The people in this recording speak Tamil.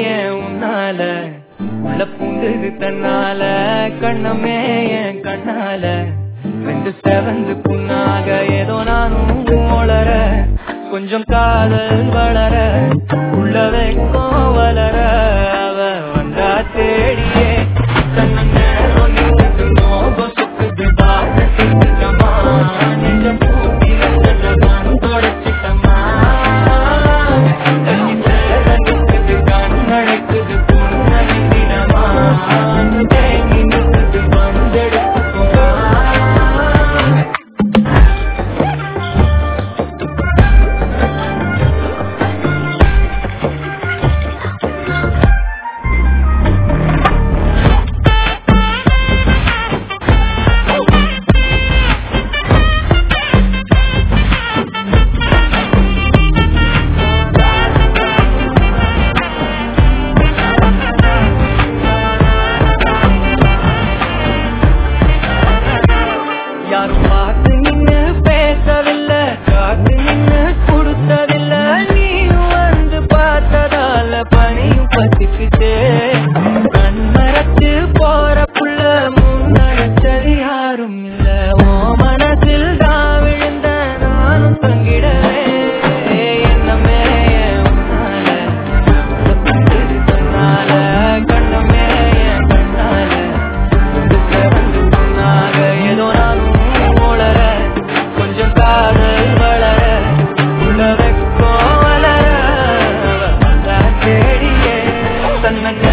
ஏன் உன்னால உள்ள பூண்டுது தன்னால கண்ணமே என் கண்ணால ரெண்டு செவந்து புண்ணாக ஏதோ நானும் ஒளர கொஞ்சம் காதல் வளர உள்ள வைக்கும் வளர அவ வந்தா தேடியே தன்ன நேரம் நின்னுட்டு நோகம் சுத்துது பாட்டுமா நெஞ்சம் பூட்டி நான் தொடச்சிட்டமா தண்ணி சேர நிற்குது கண்ணழைக்குது புன்னகைத்திடமா தேங்கி நிற்குது வந்தெடுத்துக்குமா யாரும் பார்த்து நின்னு பேசவில்லை காத்து நின்னு கொடுத்ததில்லை நீயும் வந்து பார்த்ததால பனியும் பத்திக்குச்சே கண் மறைச்சு போற புள்ள முன்னடைச்சது யாரும் இல்ல ஓ மனசில் தான் விழுந்த நானும் தங்கிடவே என்னமே உன்னால உனக்கு தன்னால கண்ணமே என் கண்ணால வந்து புண்ணாக ஏதோ நானும் உளர கொஞ்சம் காதல் வளர உள்ள வைக்கோ வளர அவ வந்தா தேடியே தன்னை